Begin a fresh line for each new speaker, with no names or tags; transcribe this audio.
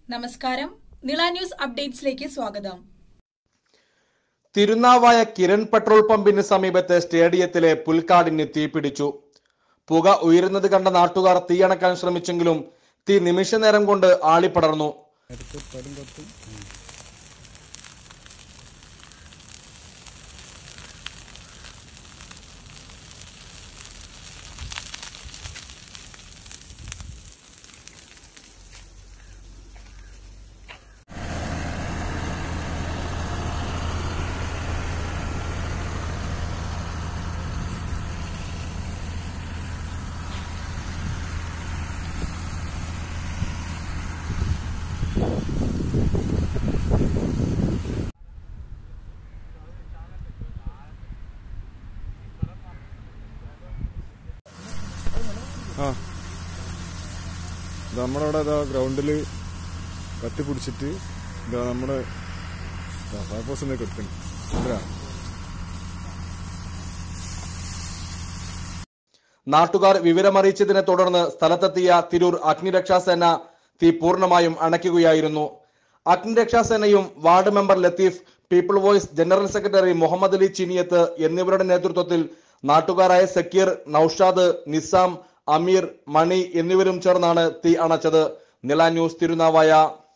നമസ്കാരം നിള ന്യൂസ് അപ്ഡേറ്റ്സിലേക്ക് സ്വാഗതം
തിരുനാവായ കിരൺ പെട്രോൾ പമ്പിന് സമീപത്തെ സ്റ്റേഡിയത്തിലെ പുൽക്കാടിന് തീപിടിച്ചു പുക ഉയരുന്നത് കണ്ട നാട്ടുകാർ തീയണക്കാൻ ശ്രമിച്ചെങ്കിലും തീ നിമിഷ നേരം കൊണ്ട് ആളിപ്പടർന്നു
ആ ഇത് നമ്മുടെ അവിടെ ഇതാ ഗ്രൗണ്ടിൽ കത്തി പിടിച്ചിട്ട് ഇതാ നമ്മുടെ ഫയർഫോഴ്സ് എന്നൊക്കെ എടുക്കണം ഇതാ
നാട്ടുകാർ വിവരമറിയിച്ചതിനെ തുടർന്ന് സ്ഥലത്തെത്തിയ തിരൂർ അഗ്നിരക്ഷാസേന തീ പൂർണ്ണമായും അണയ്ക്കുകയായിരുന്നു അഗ്നിരക്ഷാസേനയും ward member Latheef people voice general secretary Muhammad Ali Chiniyath എന്നിവരുടെ നേതൃത്വത്തിൽ നാട്ടുകാരായ സക്കീർ നൌഷാദ് നിസാം അമീർ മണി എന്നിവരും ചേർന്നാണ് തീ അണച്ചത് നില ന്യൂസ് തിരുനാവായ